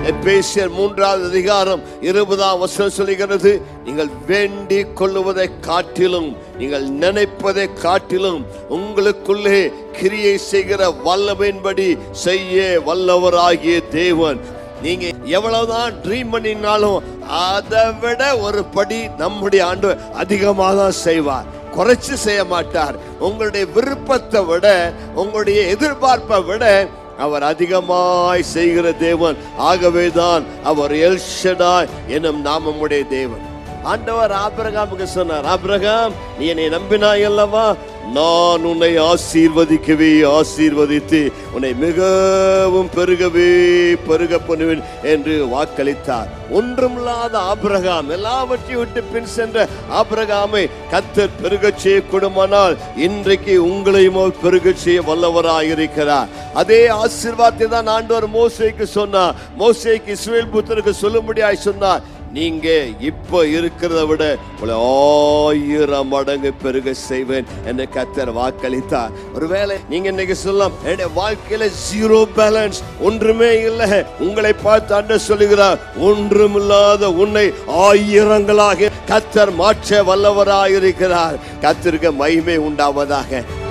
எபேசியர் மூன்றாவது அதிகாரம் இருபதாம் வசனம் சொல்லுகிறது நீங்கள் வேண்டிக் கொள்ளுவதை காட்டிலும் நீங்கள் நினைப்பதை காட்டிலும் உங்களுக்குள்ளே கிரியை செய்கிற வல்லமையின்படி செய்ய வல்லவராகிய தேவன் நீங்க எவ்வளவுதான் ட்ரீம் பண்ணினாலும் அதை விட ஒரு படி நம்முடைய ஆண்டு அதிகமாக தான் செய்வார் குறைச்சு செய்ய மாட்டார் உங்களுடைய விருப்பத்தை விட உங்களுடைய எதிர்பார்ப்பை விட அவர் அதிகமாய் செய்கிற தேவன் ஆகவேதான் அவர் எல்ஷடாய் எனும் நாமமுடைய தேவன் ஆண்டவர் ஆபிரகாமுக்கு சொன்னார் ஆபிரகாம் நீ என்னை நம்பினாய் அல்லவா நான் உன்னை ஆசீர்வதிக்கவே ஆசீர்வதித்து உன்னை மிகவும் பெருகவே பெருக பண்ணுவேன் என்று வாக்களித்தார் ஒன்றுமில்லாத ஆபிரகாம் எல்லாவற்றையும் விட்டு பின் சென்ற ஆபிரகாமை கத்தர் பெருகச் செய்யக்கூடுமானால் இன்றைக்கு உங்களையும் அவர் பெருகச் செய்ய வல்லவராயிருக்கிறார் அதே ஆசீர்வாதத்தை தான் ஆண்டவர் மோசேக்கு சொன்னார் மோசேக்கு இஸ்ரேல் புத்தருக்கு சொல்லும்படியாய் சொன்னார் நீங்க இப்ப இருக்கிறத விட உங்களை ஆயிரம் மடங்கு பெருக செய்வேன் என்று கத்தர் வாக்களித்தார் ஒருவேளை நீங்க இன்னைக்கு சொல்லலாம் என்னுடைய வாழ்க்கையில ஜீரோ பேலன்ஸ் ஒன்றுமே இல்லை உங்களை பார்த்து அண்ட சொல்லுகிறார் ஒன்றுமில்லாத உன்னை ஆயிரங்களாக கத்தர் மாற்ற வல்லவராயிருக்கிறார் கத்திருக்க மகிமை உண்டாவதாக